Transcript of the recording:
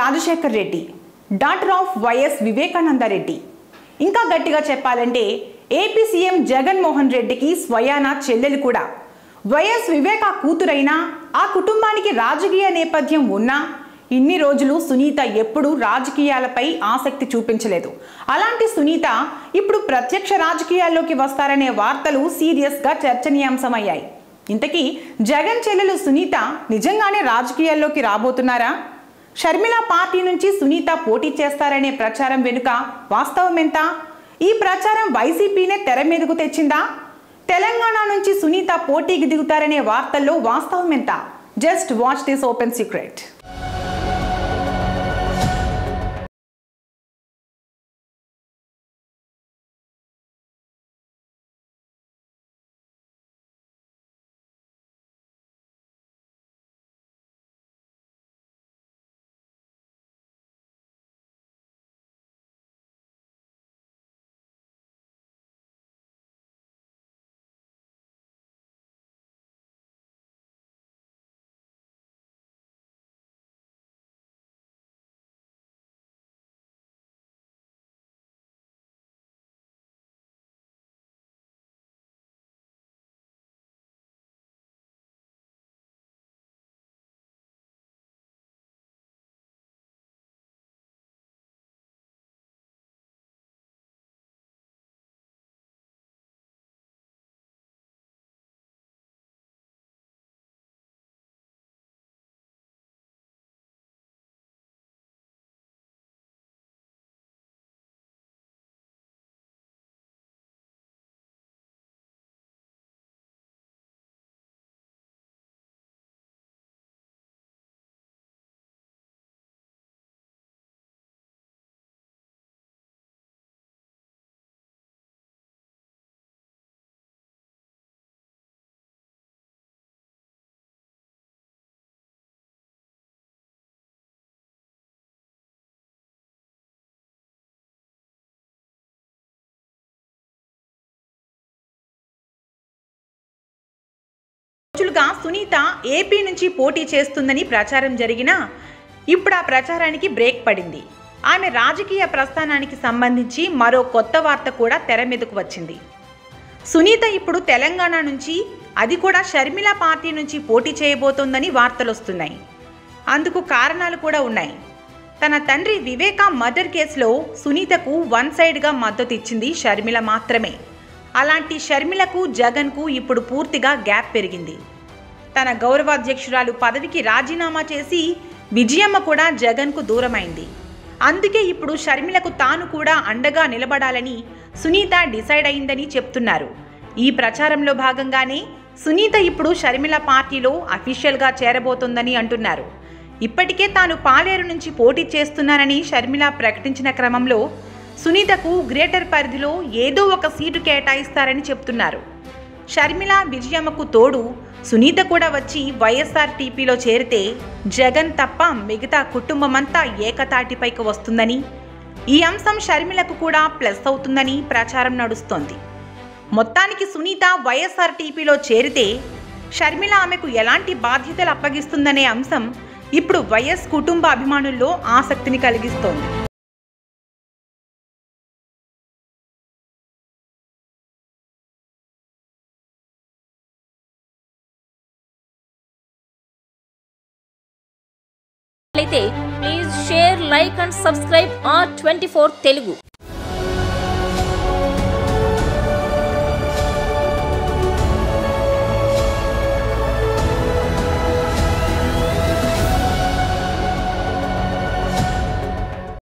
Rajasekhar Reddy doctor of YS Vivekananda Reddy ఇంకా గట్టిగా చెప్పాలంటే ఏపీ సీఎం జగన్మోహన్ రెడ్డికి స్వయాన చెల్లెలు కూడా వైఎస్ వివేక కూతురైనా ఆ కుటుంబానికి రాజకీయ నేపథ్యం ఉన్నా ఇన్ని రోజులు సునీత ఎప్పుడూ రాజకీయాలపై ఆసక్తి చూపించలేదు అలాంటి సునీత ఇప్పుడు ప్రత్యక్ష రాజకీయాల్లోకి వస్తారనే వార్తలు సీరియస్గా చర్చనీయాంశమయ్యాయి ఇంతకీ జగన్ చెల్లెలు సునీత నిజంగానే రాజకీయాల్లోకి రాబోతున్నారా షర్మిల పార్టీ నుంచి సునీత పోటీ చేస్తారనే ప్రచారం వెనుక వాస్తవం ఎంత ఈ ప్రచారం వైసీపీనే తెర మీదకు తెచ్చిందా తెలంగాణ నుంచి సునీత పోటీకి దిగుతారనే వార్తల్లో వాస్తవం ఎంత just watch this open secret రోజులుగా సునీత ఏపీ నుంచి పోటీ చేస్తుందని ప్రచారం జరిగినా ఇప్పుడు ఆ ప్రచారానికి బ్రేక్ పడింది ఆమె రాజకీయ ప్రస్థానానికి సంబంధించి మరో కొత్త వార్త కూడా తెర మీదకు వచ్చింది సునీత ఇప్పుడు తెలంగాణ నుంచి అది కూడా షర్మిల పార్టీ నుంచి పోటీ చేయబోతోందని వార్తలు వస్తున్నాయి అందుకు కారణాలు కూడా ఉన్నాయి తన తండ్రి వివేక మర్డర్ కేసులో సునీతకు వన్ సైడ్గా మద్దతు ఇచ్చింది షర్మిల మాత్రమే అలాంటి షర్మిలకు జగన్కు ఇప్పుడు పూర్తిగా గ్యాప్ పెరిగింది తన గౌరవాధ్యక్షురాలు పదవికి రాజీనామా చేసి విజయమ్మ కూడా జగన్కు దూరమైంది అందుకే ఇప్పుడు షర్మిలకు తాను కూడా అండగా నిలబడాలని సునీత డిసైడ్ అయిందని చెప్తున్నారు ఈ ప్రచారంలో భాగంగానే సునీత ఇప్పుడు షర్మిల పార్టీలో అఫీషియల్గా చేరబోతోందని అంటున్నారు ఇప్పటికే తాను పాలేరు నుంచి పోటీ చేస్తున్నానని షర్మిల ప్రకటించిన క్రమంలో సునీతకు గ్రేటర్ పరిధిలో ఏదో ఒక సీటు కేటాయిస్తారని చెప్తున్నారు షర్మిల విజయమ్మకు తోడు సునీత కూడా వచ్చి వైఎస్ఆర్ టీపీలో చేరితే జగన్ తప్ప మిగతా కుటుంబమంతా ఏకతాటిపైకి వస్తుందని ఈ అంశం షర్మిలకు కూడా ప్లస్ అవుతుందని ప్రచారం నడుస్తోంది మొత్తానికి సునీత వైఎస్ఆర్ టీపీలో చేరితే షర్మిల ఆమెకు ఎలాంటి బాధ్యతలు అప్పగిస్తుందనే అంశం ఇప్పుడు వైఎస్ కుటుంబ అభిమానుల్లో ఆసక్తిని కలిగిస్తోంది అయితే please share like and subscribe R twenty four Telugu